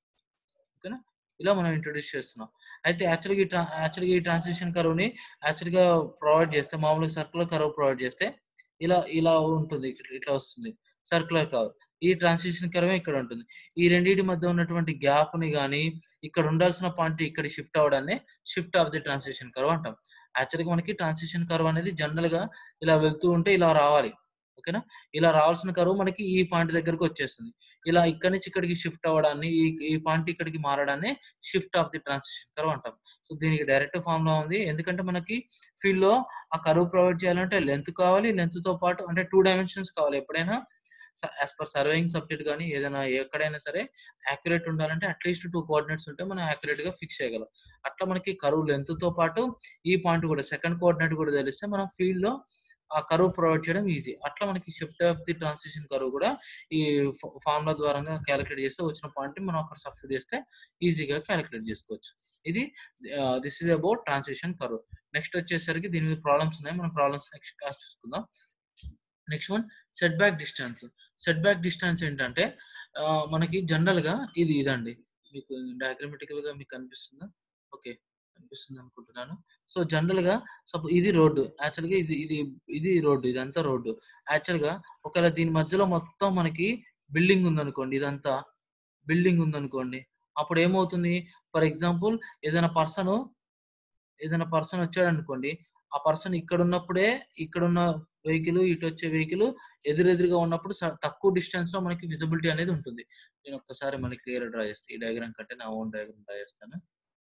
ఓకేనా ఇలా మనం ఇంట్రడ్యూస్ చేస్తున్నాం అయితే యాక్చువల్గా ఈ యాక్చువల్గా ఈ ట్రాన్సిషన్ కర్వ్ ని యాక్చువల్గా ప్రొవైడ్ చేస్తే మామూలుగా సర్కులర్ కర్వ్ ప్రొవైడ్ చేస్తే ఇలా ఇలా ఉంటుంది ఇట్లా ఇట్లా వస్తుంది సర్కులర్ కర్వ్ ఈ ట్రాన్సిషన్ కర్వ్ ఇక్కడ ఉంటుంది ఈ రెండింటి మధ్య ఉన్నటువంటి గ్యాప్ ని కానీ ఇక్కడ ఉండాల్సిన పాయింట్ ఇక్కడ షిఫ్ట్ అవడాన్ని shift of the transition curve అంటాం యాక్చువల్గా మనకి ట్రాన్సిషన్ కర్వ్ అనేది జనరల్ గా ఇలా వెళ్తూ ఉంటే ఇలా రావాలి ఓకేనా ఇలా రావాల్సిన కరువు మనకి ఈ పాయింట్ దగ్గరకు వచ్చేస్తుంది ఇలా ఇక్కడి నుంచి ఇక్కడికి షిఫ్ట్ అవ్వడాన్ని ఈ ఈ పాయింట్ ఇక్కడికి మారడాన్ని shift of the transition curve అంటాం సో దీనికి డైరెక్ట్ ఫామ్ లో ఉంది ఎందుకంటే మనకి ఫీల్డ్ లో ఆ కరువు ప్రొవైడ్ చేయాలంటే లెంత్ కావాలి లెంత్ తో పాటు అంటే టూ డైమెన్షన్స్ కావాలి ఎప్పుడైనా యాజ్ పర్ సర్వేయింగ్ సబ్జెక్ట్ కానీ ఏదైనా ఎక్కడైనా సరే యాక్యురేట్ ఉండాలంటే అట్లీస్ట్ టూ కోఆర్డినేట్స్ ఉంటే మనం యాక్యురేట్ గా ఫిక్స్ చేయగలం అట్లా మనకి కరువు లెంత్ తో పాటు ఈ పాయింట్ కూడా సెకండ్ కోఆర్డినేట్ కూడా తెలిస్తే మనం ఫీల్డ్ లో ఆ కరువు ప్రొవైడ్ చేయడం ఈజీ అట్లా మనకి షిఫ్ట్ ఆఫ్ ది ట్రాన్సిషన్ కరువు కూడా ఈ ఫార్ములా ద్వారా క్యాలిక్యులేట్ చేస్తే వచ్చిన పాయింట్ మనం అక్కడ సబ్స్టిట్యూట్ చేస్తే ఈజీగా క్యాలిక్యులేట్ చేసుకోవచ్చు ఇది this is about transition curve next వచ్చేసరికి దీని మీద ప్రాబ్లమ్స్ ఉన్నాయి మనం ప్రాబ్లమ్స్ నెక్స్ట్ క్లాస్ చూసుకుందాం next one set back distance set back distance ఏంటంటే మనకి జనరల్ గా ఇది ఇదండి మీకు డయాగ్రమెటికల్ గా మీకు కనిపిస్తుందా ఓకే కనిపిస్తుంది అనుకుంటున్నాను సో జనరల్ గా సపో ఇది రోడ్డు యాక్చువల్ గా ఇది ఇది ఇది రోడ్డు ఇదంతా రోడ్డు యాక్చువల్ గా ఒకవేళ దీని మధ్యలో మొత్తం మనకి బిల్డింగ్ ఉందనుకోండి ఇదంతా బిల్డింగ్ ఉందనుకోండి అప్పుడు ఏమవుతుంది ఫర్ ఎగ్జాంపుల్ ఏదైనా పర్సన్ ఏదైనా పర్సన్ వచ్చాడు అనుకోండి ఆ పర్సన్ ఇక్కడ ఉన్నప్పుడే ఇక్కడ ఉన్న వెహికల్ ఇటు వచ్చే వెహికల్ ఎదురెదురుగా ఉన్నప్పుడు స- తక్కువ డిస్టెన్స్ లో మనకి విజిబిలిటీ అనేది ఉంటుంది నేను ఒక్కసారి మళ్ళీ క్లియర్ డ్రా చేస్తాను ఈ డయాగ్రామ్ కంటే నా ఓన్ డయాగ్రామ్ డ్రా చేస్తాను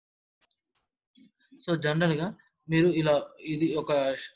సో జనరల్ గా మీరు ఇలా ఇది ఒక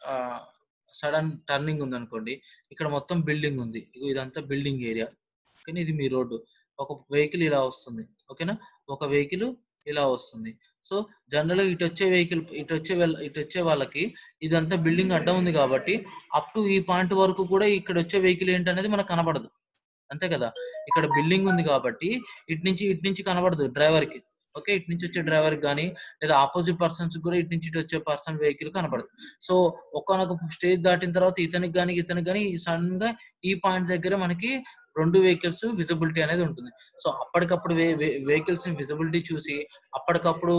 సడన్ టర్నింగ్ ఉంది అనుకోండి ఇక్కడ మొత్తం బిల్డింగ్ ఉంది ఇగో ఇదంతా బిల్డింగ్ ఏరియా కానీ ఇది మీ రోడ్డు ఒక వెహికల్ ఇలా వస్తుంది ఓకేనా ఒక వెహికల్ ఇలా వస్తుంది సో జనరల్ గా ఇటు వచ్చే వెహికల్ ఇటు వచ్చే వాళ్ళ- ఇటు వచ్చే వాళ్ళకి ఇదంతా బిల్డింగ్ అడ్డం ఉంది కాబట్టి అప్ టు ఈ పాయింట్ వరకు కూడా ఇక్కడ వచ్చే వెహికల్ ఏంటనేది మనకు కనబడదు అంతే కదా ఇక్కడ బిల్డింగ్ ఉంది కాబట్టి ఇటు నుంచి ఇటు నుంచి కనబడదు డ్రైవర్ కి ఓకే ఇటు నుంచి వచ్చే డ్రైవర్ కానీ లేదా ఆపోజిట్ పర్సన్స్ కూడా ఇటు నుంచి ఇటు వచ్చే పర్సన్ వెహికల్ కనపడదు సో ఒకనొక స్టేజ్ దాటిన తర్వాత ఇతనికి కానీ ఇతనికి కానీ సడన్ గా ఈ పాయింట్ దగ్గర మనకి రెండు వెహికల్స్ విజిబిలిటీ అనేది ఉంటుంది సో అప్పటికప్పుడు వెహికల్స్ విజిబిలిటీ చూసి అప్పటికప్పుడు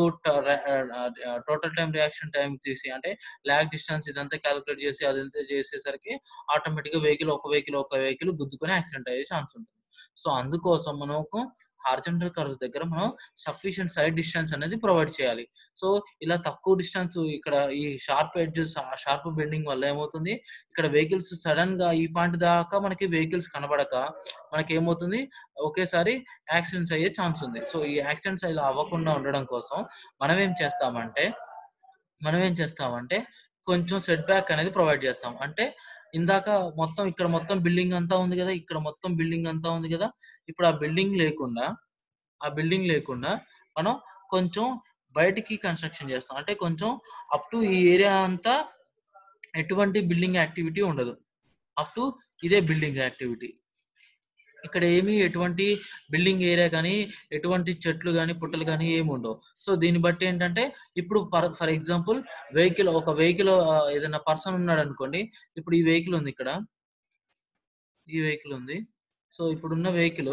టోటల్ టైం రియాక్షన్ టైం తీసి అంటే ల్యాగ్ డిస్టెన్స్ ఇదంతా క్యాలిక్యులేట్ చేసి అదంతా చేసేసరికి ఆటోమేటిక్ గా వెహికల్ ఒక వెహికల్ ఒక వెహికల్ గుద్దుకొని యాక్సిడెంట్ అయ్యే ఛాన్స్ ఉంటుంది సో అందుకోసం మనం ఒక హార్జెంటల్ కర్వ్స్ దగ్గర మనం సఫిషియంట్ సైడ్ డిస్టెన్స్ అనేది ప్రొవైడ్ చేయాలి సో ఇలా తక్కువ డిస్టెన్స్ ఇక్కడ ఈ షార్ప్ ఎడ్జెస్ షార్ప్ బెండింగ్ వల్ల ఏమవుతుంది ఇక్కడ వెహికల్స్ సడన్ గా ఈ పాయింట్ దాకా మనకి వెహికల్స్ కనబడక మనకి ఏమవుతుంది ఒకేసారి యాక్సిడెంట్స్ అయ్యే ఛాన్స్ ఉంది సో ఈ యాక్సిడెంట్స్ ఇలా అవ్వకుండా ఉండడం కోసం మనం ఏం చేస్తామంటే మనం ఏం చేస్తామంటే కొంచెం సెట్ బ్యాక్ అనేది ప్రొవైడ్ చేస్తాం అంటే ఇందాక మొత్తం ఇక్కడ మొత్తం బిల్డింగ్ అంతా ఉంది కదా ఇక్కడ మొత్తం బిల్డింగ్ అంతా ఉంది కదా ఇప్పుడు ఆ బిల్డింగ్ లేకుండా ఆ బిల్డింగ్ లేకుండా మనం కొంచెం బయటికి కన్స్ట్రక్షన్ చేస్తాం అంటే కొంచెం అప్ టు ఈ ఏరియా అంతా ఎటువంటి బిల్డింగ్ యాక్టివిటీ ఉండదు అప్ టు ఇదే బిల్డింగ్ యాక్టివిటీ ఇక్కడ ఏమి ఎటువంటి బిల్డింగ్ ఏరియా కానీ ఎటువంటి చెట్లు కానీ పుట్టలు కానీ ఏమి ఉండవు సో దీన్ని బట్టి ఏంటంటే ఇప్పుడు ఫర్ ఫర్ ఎగ్జాంపుల్ వెహికల్ ఒక వెహికల్ ఏదైనా పర్సన్ ఉన్నాడు అనుకోండి ఇప్పుడు ఈ వెహికల్ ఉంది ఇక్కడ ఈ వెహికల్ ఉంది సో ఇప్పుడున్న వెహికల్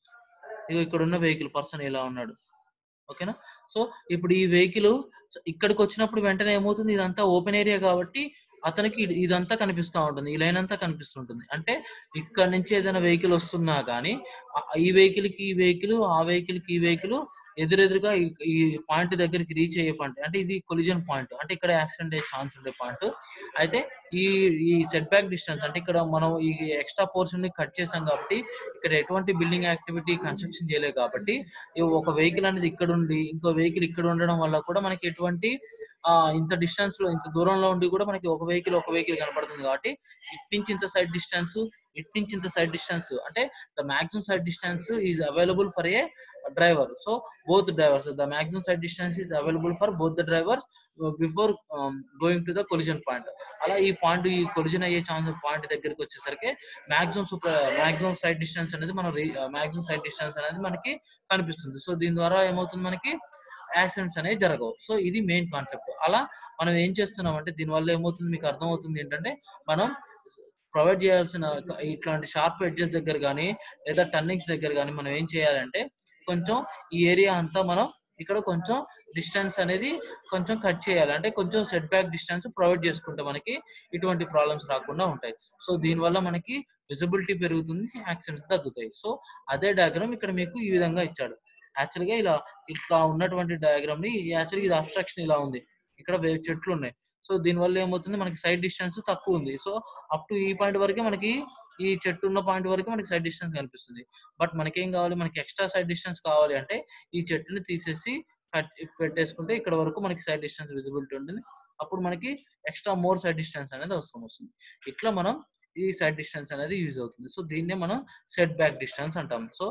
ఇగో ఇక్కడ ఉన్న వెహికల్ పర్సన్ ఇలా ఉన్నాడు ఓకేనా సో ఇప్పుడు ఈ వెహికల్ ఇక్కడికి వచ్చినప్పుడు వెంటనే ఏమవుతుంది ఇదంతా ఓపెన్ ఏరియా కాబట్టి అతనికి ఇది- ఇదంతా కనిపిస్తూ ఉంటుంది ఈ లైన్ అంతా కనిపిస్తుంటుంది అంటే ఇక్కడ నుంచి ఏదైనా వెహికల్ వస్తున్నా కానీ ఆ- ఈ వెహికల్ కి ఈ వెహికల్ ఆ వెహికల్ కి ఈ వెహికల్ ఎదురెదురుగా ఈ- ఈ పాయింట్ దగ్గరికి రీచ్ అయ్యే పాయింట్ అంటే ఇది కొలిజన్ పాయింట్ అంటే ఇక్కడ యాక్సిడెంట్ అయ్యే ఛాన్స్ ఉండే పాయింట్ అయితే ఈ ఈ సెట్ బ్యాక్ డిస్టెన్స్ అంటే ఇక్కడ మనం ఈ ఎక్స్ట్రా పోర్షన్ ని కట్ చేసాం కాబట్టి ఇక్కడ ఎటువంటి బిల్డింగ్ యాక్టివిటీ కన్స్ట్రక్షన్ చేయలేదు కాబట్టి ఈ ఒక వెహికల్ అనేది ఇక్కడ ఉండి ఇంకో వెహికల్ ఇక్కడ ఉండడం వల్ల కూడా మనకి ఎటువంటి ఆ ఇంత డిస్టెన్స్ లో ఇంత దూరంలో ఉండి కూడా మనకి ఒక వెహికల్ ఒక వెహికల్ కనపడుతుంది కాబట్టి ఇటు నుంచి ఇంత సైడ్ డిస్టెన్స్ ఇటు నుంచి ఇంత సైడ్ డిస్టెన్స్ అంటే the maximum side distance is available for a driver so both drivers the maximum side distance is available for both the drivers before going to the collision point అలా ఈ point ఈ collision అయ్యే chance point దగ్గరికి వచ్చేసరికి maximum super maximum side distance అనేది మనం maximum side distance అనేది మనకి కనిపిస్తుంది సో దీని ద్వారా ఏమవుతుంది మనకి యాక్సిడెంట్స్ అనేవి జరగవు సో ఇది మెయిన్ కాన్సెప్ట్ అలా మనం ఏం చేస్తున్నాం అంటే దీనివల్ల ఏమవుతుంది మీకు అర్థమవుతుంది ఏంటంటే మనం ప్రొవైడ్ చేయాల్సిన క- ఇట్లాంటి షార్ప్ ఎడ్జెస్ దగ్గర కానీ లేదా టర్నింగ్స్ దగ్గర కానీ మనం ఏం చేయాలంటే కొంచెం ఈ ఏరియా అంతా మనం ఇక్కడ కొంచెం డిస్టెన్స్ అనేది కొంచెం కట్ చేయాలి అంటే కొంచెం సెట్ బ్యాక్ డిస్టెన్స్ ప్రొవైడ్ చేసుకుంటే మనకి ఇటువంటి ప్రాబ్లమ్స్ రాకుండా ఉంటాయి సో దీనివల్ల మనకి విజిబిలిటీ పెరుగుతుంది యాక్సిడెంట్స్ తగ్గుతాయి సో అదే డయాగ్రామ్ ఇక్కడ మీకు ఈ విధంగా ఇచ్చాడు యాక్చువల్ గా ఇలా ఇట్లా ఉన్నటువంటి డయాగ్రామ్ ని యాక్చువల్గా ఇది అబ్స్ట్రక్షన్ ఇలా ఉంది ఇక్కడ వే- చెట్లు ఉన్నాయి సో దీనివల్ల ఏమవుతుంది మనకి సైడ్ డిస్టెన్స్ తక్కువ ఉంది సో అప్ టు ఈ పాయింట్ వరకే మనకి ఈ చెట్టు ఉన్న పాయింట్ వరకు మనకి సైడ్ డిస్టెన్స్ కనిపిస్తుంది బట్ మనకేం కావాలి మనకి ఎక్స్ట్రా సైడ్ డిస్టెన్స్ కావాలి అంటే ఈ చెట్టుని తీసేసి కట్ పెట్టేసుకుంటే ఇక్కడ వరకు మనకి సైడ్ డిస్టెన్స్ విజిబిలిటీ ఉంటుంది అప్పుడు మనకి ఎక్స్ట్రా మోర్ సైడ్ డిస్టెన్స్ అనేది అవసరం వస్తుంది ఇట్లా మనం ఈ సైడ్ డిస్టెన్స్ అనేది యూజ్ అవుతుంది సో దీన్నే మనం సెట్ బ్యాక్ డిస్టెన్స్ అంటాం సో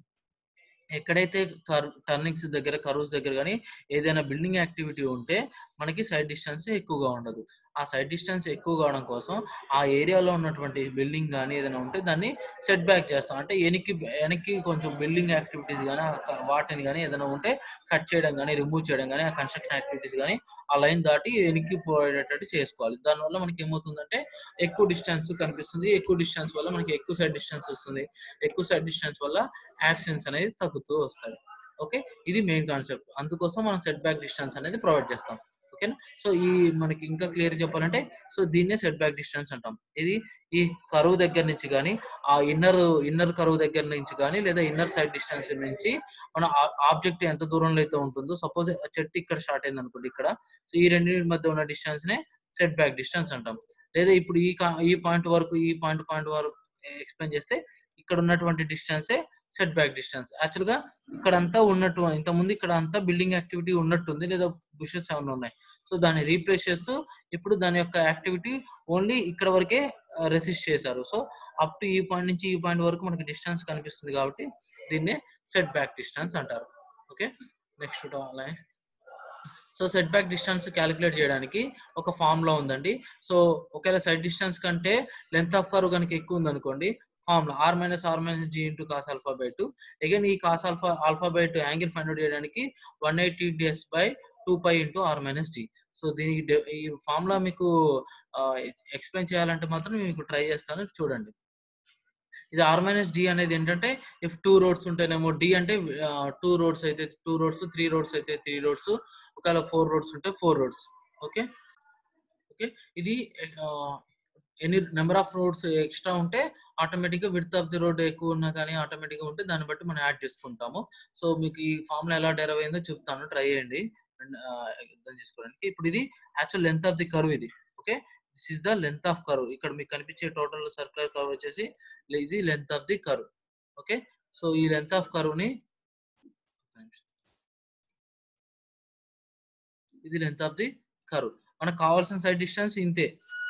ఎక్కడైతే టర్నింగ్స్ దగ్గర కర్వ్స్ దగ్గర కానీ ఏదైనా బిల్డింగ్ యాక్టివిటీ ఉంటే మనకి సైడ్ డిస్టెన్స్ ఎక్కువగా ఉండదు ఆ సైడ్ డిస్టెన్స్ ఎక్కువ కావడం కోసం ఆ ఏరియాలో ఉన్నటువంటి బిల్డింగ్ కానీ ఏదైనా ఉంటే దాన్ని సెట్ బ్యాక్ చేస్తాం అంటే వెనక్కి వెనక్కి కొంచెం బిల్డింగ్ యాక్టివిటీస్ కానీ వాటిని కానీ ఏదైనా ఉంటే కట్ చేయడం కానీ రిమూవ్ చేయడం కానీ ఆ కన్స్ట్రక్షన్ యాక్టివిటీస్ కానీ ఆ లైన్ దాటి వెనక్కి పోయేటట్టు చేసుకోవాలి దానివల్ల మనకి ఏమవుతుందంటే ఎక్కువ డిస్టెన్స్ కనిపిస్తుంది ఎక్కువ డిస్టెన్స్ వల్ల మనకి ఎక్కువ సైడ్ డిస్టెన్స్ వస్తుంది ఎక్కువ సైడ్ డిస్టెన్స్ వల్ల యాక్సిడెంట్స్ అనేది తగ్గుతూ వస్తాయి ఓకే ఇది మెయిన్ కాన్సెప్ట్ అందుకోసం మనం సెట్ బ్యాక్ డిస్టెన్స్ అనేది ప్రొవైడ్ చేస్తాం ఓకేనా సో ఈ మనకి ఇంకా క్లియర్ చెప్పాలంటే సో దీన్నే సెట్ బ్యాక్ డిస్టెన్స్ అంటాం ఇది ఈ కరువు దగ్గర నుంచి కానీ ఆ ఇన్నర్ ఇన్నర్ కరువు దగ్గర నుంచి కానీ లేదా ఇన్నర్ సైడ్ డిస్టెన్స్ నుంచి మన ఆబ్జెక్ట్ ఎంత దూరంలో అయితే ఉంటుందో సపోజ్ చెట్టు ఇక్కడ స్టార్ట్ అయింది అనుకోండి ఇక్కడ సో ఈ రెండింటి మధ్య ఉన్న డిస్టెన్స్ నే సెట్ బ్యాక్ డిస్టెన్స్ అంటాం లేదా ఇప్పుడు ఈ కా- ఈ పాయింట్ వరకు ఈ పాయింట్ పాయింట్ వరకు ఎక్స్ప్లెయిన్ చేస్తే ఇక్కడ ఉన్నటువంటి డిస్టెన్సే సెట్ బ్యాక్ డిస్టెన్స్ యాక్చువల్ గా ఇక్కడ అంతా ఉన్నట్టు ఇంత ముందు ఇక్కడ అంతా బిల్డింగ్ యాక్టివిటీ ఉన్నట్టుంది లేదా బుషెస్ ఏమైనా ఉన్నాయి సో దాన్ని రీప్లేస్ చేస్తూ ఇప్పుడు దాని యొక్క యాక్టివిటీ ఓన్లీ ఇక్కడ వరకే రెసిస్ట్ చేశారు సో అప్ టు ఈ పాయింట్ నుంచి ఈ పాయింట్ వరకు మనకి డిస్టెన్స్ కనిపిస్తుంది కాబట్టి దీన్నే సెట్ బ్యాక్ డిస్టెన్స్ అంటారు okay next so set back distance calculate చేయడానికి ఒక ఫార్ములా ఉందండి సో ఒకవేళ సైడ్ డిస్టెన్స్ కంటే లెంత్ ఆఫ్ కర్వ్ కనుక ఎక్కువ ఉందనుకోండి formula R minus R minus G into cos alpha by two again ఈ cos alpha alpha by two angle find out చేయడానికి one eighty DS by two pi into R minus D so దీనికి de- ఈ formula మీకు explain చేయాలంటే మాత్రం మీకు try చేస్తాను చూడండి ఇది ఆర్ మైనస్ డి అనేది ఏంటంటే ఇఫ్ టూ రోడ్స్ ఉంటేనేమో డి అంటే టూ రోడ్స్ అయితే టూ రోడ్స్ త్రీ రోడ్స్ అయితే త్రీ రోడ్స్ ఒకవేళ ఫోర్ రోడ్స్ ఉంటే ఫోర్ రోడ్స్ ఓకే ఓకే ఇది ఎన్ని నెంబర్ ఆఫ్ రోడ్స్ ఎక్స్ట్రా ఉంటే ఆటోమేటిక్ గా విడ్త్ ఆఫ్ ది రోడ్ ఎక్కువ ఉన్నా కానీ ఆటోమేటిక్ గా ఉంటే దాన్ని బట్టి మనం యాడ్ చేసుకుంటాము సో మీకు ఈ ఫార్ములా ఎలా డెరవ్ అయిందో చెప్తాను ట్రై చేయండి అండ్, ఆ, అర్థం చేసుకోవడానికి ఇప్పుడు ఇది actual length of the curve ఇది okay this is the length of curve ఇక్కడ మీకు కనిపించే టోటల్ సర్క్యులర్ కర్వ్ వచ్చేసి ఇది length of the curve okay so ఈ లెంత్ ఆఫ్ కర్వ్ ని ఇది లెంత్ ఆఫ్ ది కర్వ్ మనకు కావాల్సిన సైడ్ డిస్టెన్స్ ఇంతే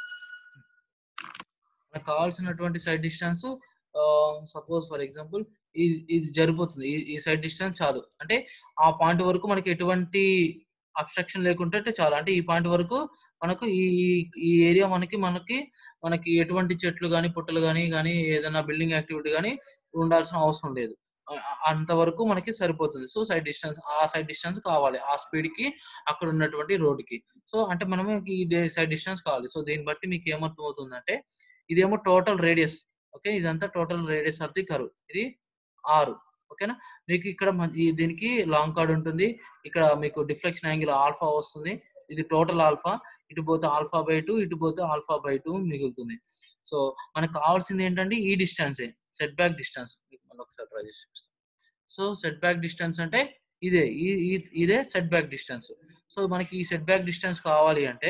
మనకు కావాల్సినటువంటి side distance suppose for example ఇది ఇది జరిపోతుంది ఈ- ఈ సైడ్ డిస్టెన్స్ చాలు అంటే ఆ పాయింట్ వరకు మనకి ఎటువంటి అబ్స్ట్రక్షన్ లేకుంటే అంటే చాలు అంటే ఈ పాయింట్ వరకు మనకు ఈ ఈ- ఈ ఏరియా మనకి మనకి మనకి ఎటువంటి చెట్లు కానీ పుట్టలు కానీ కానీ ఏదైనా బిల్డింగ్ యాక్టివిటీ కానీ ఉండాల్సిన అవసరం లేదు ఆ- ఆ- అంతవరకు మనకి సరిపోతుంది సో సైడ్ డిస్టెన్స్ ఆ సైడ్ డిస్టెన్స్ కావాలి ఆ స్పీడ్ కి అక్కడ ఉన్నటువంటి రోడ్ కి సో అంటే మనము ఈ సైడ్ డిస్టెన్స్ కావాలి సో దీన్ని బట్టి మీకు ఏమర్థం అవుతుందంటే ఇదేమో టోటల్ రేడియస్ ఓకే ఇదంతా total radius of the curve ఇది ఆరు ఓకేనా మీకు ఇక్కడ మన- ఈ దీనికి లాంగ్ కార్డ్ ఉంటుంది ఇక్కడ మీకు డిఫ్లెక్షన్ యాంగిల్ ఆల్ఫా వస్తుంది ఇది టోటల్ ఆల్ఫా ఇటు పోతే ఆల్ఫా బై టూ ఇటు పోతే ఆల్ఫా బై టూ మిగులుతుంది సో మనకు కావాల్సింది ఏంటంటే ఈ డిస్టెన్సే సెట్ బ్యాక్ డిస్టెన్స్ మీకు మళ్ళీ ఒకసారి ట్రై చేసి చూపిస్తాను సో సెట్ బ్యాక్ డిస్టెన్స్ అంటే ఇదే ఈ- ఈ- ఇదే సెట్ బ్యాక్ డిస్టెన్స్ సో మనకి ఈ సెట్ బ్యాక్ డిస్టెన్స్ కావాలి అంటే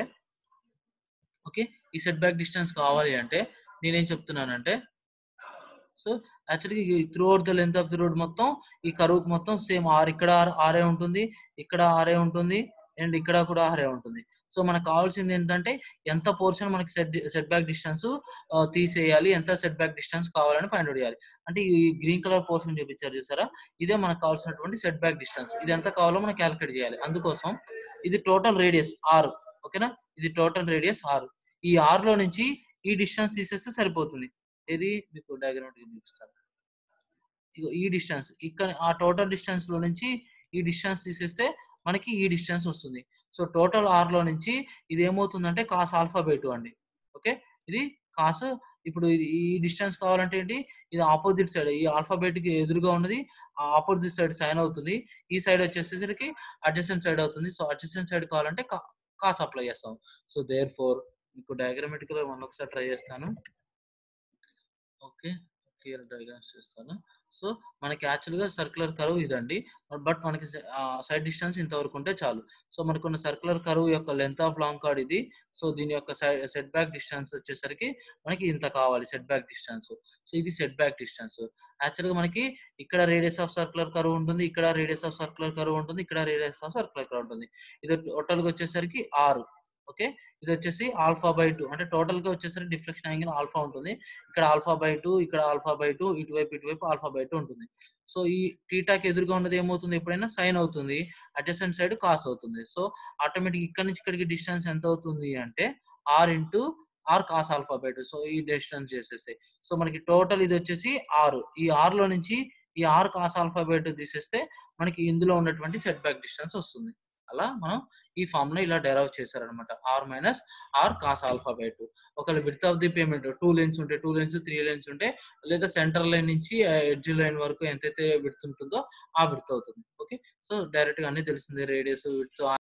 ఓకే ఈ సెట్ బ్యాక్ డిస్టెన్స్ కావాలి అంటే నేనేం చెప్తున్నానంటే so actually through out the length of the road మొత్తం ఈ కరువుకి మొత్తం సేమ్ ఆర్ ఇక్కడ ఆర్- ఆరే ఉంటుంది ఇక్కడ ఆరే ఉంటుంది అండ్ ఇక్కడ కూడా ఆరే ఉంటుంది సో మనకు కావాల్సింది ఏంటంటే ఎంత పోర్షన్ మనకి సెట్ సెట్ బ్యాక్ డిస్టెన్స్ తీసేయాలి ఎంత సెట్ బ్యాక్ డిస్టెన్స్ కావాలని ఫైండ్ అవుట్ చేయాలి అంటే ఈ గ్రీన్ కలర్ పోర్షన్ చూపించారు చూసారా ఇదే మనకు కావాల్సినటువంటి సెట్ బ్యాక్ డిస్టెన్స్ ఇది ఎంత కావాలో మనం క్యాలిక్యులేట్ చేయాలి అందుకోసం ఇది టోటల్ రేడియస్ ఆర్ ఓకేనా ఇది టోటల్ రేడియస్ ఆర్ ఈ ఆర్ లో నుంచి ఈ డిస్టెన్స్ తీసేస్తే సరిపోతుంది ఇది మీకు డయాగ్రామ్ చూపిస్తాను ఇగో ఈ డిస్టెన్స్ ఇక్కడ ఆ టోటల్ డిస్టెన్స్ లో నుంచి ఈ డిస్టెన్స్ తీసేస్తే మనకి ఈ డిస్టెన్స్ వస్తుంది సో టోటల్ ఆర్ లో నుంచి ఇది ఏమవుతుందంటే కాస్ ఆల్ఫా బై టూ అండి ఓకే ఇది కాస్ ఇప్పుడు ఇది ఈ డిస్టెన్స్ కావాలంటే ఏంటి ఇది ఆపోజిట్ సైడ్ ఈ ఆల్ఫాబెట్ కి ఎదురుగా ఉన్నది ఆ ఆపోజిట్ సైడ్ సైన్ అవుతుంది ఈ సైడ్ వచ్చేసరికి అడ్జసెంట్ సైడ్ అవుతుంది సో అడ్జసెంట్ సైడ్ కావాలంటే కాస్ అప్లై చేస్తాం సో దేర్ ఫోర్ మీకు డయాగ్రామెటికల్ మనం ఒకసారి ట్రై చేస్తాను ఓకే క్లియర్ డయాగ్రామ్స్ చేస్తాను సో మనకి యాక్చువల్గా సర్క్యులర్ కరువు ఇదండి బట్ మనకి సైడ్ డిస్టెన్స్ ఇంతవరకు ఉంటే చాలు సో మనకున్న సర్క్యులర్ కరువు యొక్క లెంత్ ఆఫ్ లాంగ్ కార్డ్ ఇది సో దీని యొక్క సెట్ బ్యాక్ డిస్టెన్స్ వచ్చేసరికి మనకి ఇంత కావాలి సెట్ బ్యాక్ డిస్టెన్స్ సో ఇది సెట్ బ్యాక్ డిస్టెన్స్ యాక్చువల్గా మనకి ఇక్కడ రేడియస్ ఆఫ్ సర్క్యులర్ కరువు ఉంటుంది ఇక్కడ రేడియస్ ఆఫ్ సర్క్యులర్ కరువు ఉంటుంది ఇక్కడ రేడియస్ ఆఫ్ సర్క్యులర్ కరువు ఉంటుంది ఇది టోటల్గా వచ్చేసరికి ఆరు ఓకే ఇది వచ్చేసి ఆల్ఫా బై టూ అంటే టోటల్ గా వచ్చేసరికి డిఫ్లెక్షన్ యాంగిల్ ఆల్ఫా ఉంటుంది ఇక్కడ ఆల్ఫా బై టూ ఇక్కడ ఆల్ఫా బై టూ ఇటువైపు ఇటువైపు ఆల్ఫా బై టూ ఉంటుంది సో ఈ టీటాకి ఎదురుగా ఉన్నది ఏమవుతుంది ఎప్పుడైనా సైన్ అవుతుంది అడ్జసెంట్ సైడ్ కాస్ అవుతుంది సో ఆటోమేటిక్ ఇక్కడ నుంచి ఇక్కడికి డిస్టెన్స్ ఎంత అవుతుంది అంటే R into R cos alpha by two so ఈ డిస్టెన్స్ చేసేసి సో మనకి టోటల్ ఇది వచ్చేసి ఆరు ఈ ఆర్ లో నుంచి ఈ R cos alpha by two తీసేస్తే మనకి ఇందులో ఉన్నటువంటి సెట్ బ్యాక్ డిస్టెన్స్ వస్తుంది అలా మనం ఈ ఫామ్ లో ఇలా డెరైవ్ చేశారనమాట R minus R cos alpha by two ఒకవేళ width of the pavement two lines ఉంటే టూ లైన్స్ త్రీ లైన్స్ ఉంటే లేదా సెంటర్ లైన్ నుంచి ఎడ్జ్ లైన్ వరకు ఎంతైతే విడ్త్ ఉంటుందో ఆ విడ్త్ అవుతుంది ఓకే సో డైరెక్ట్ గా అన్ని తెలిసింది రేడియస్ విడ్త్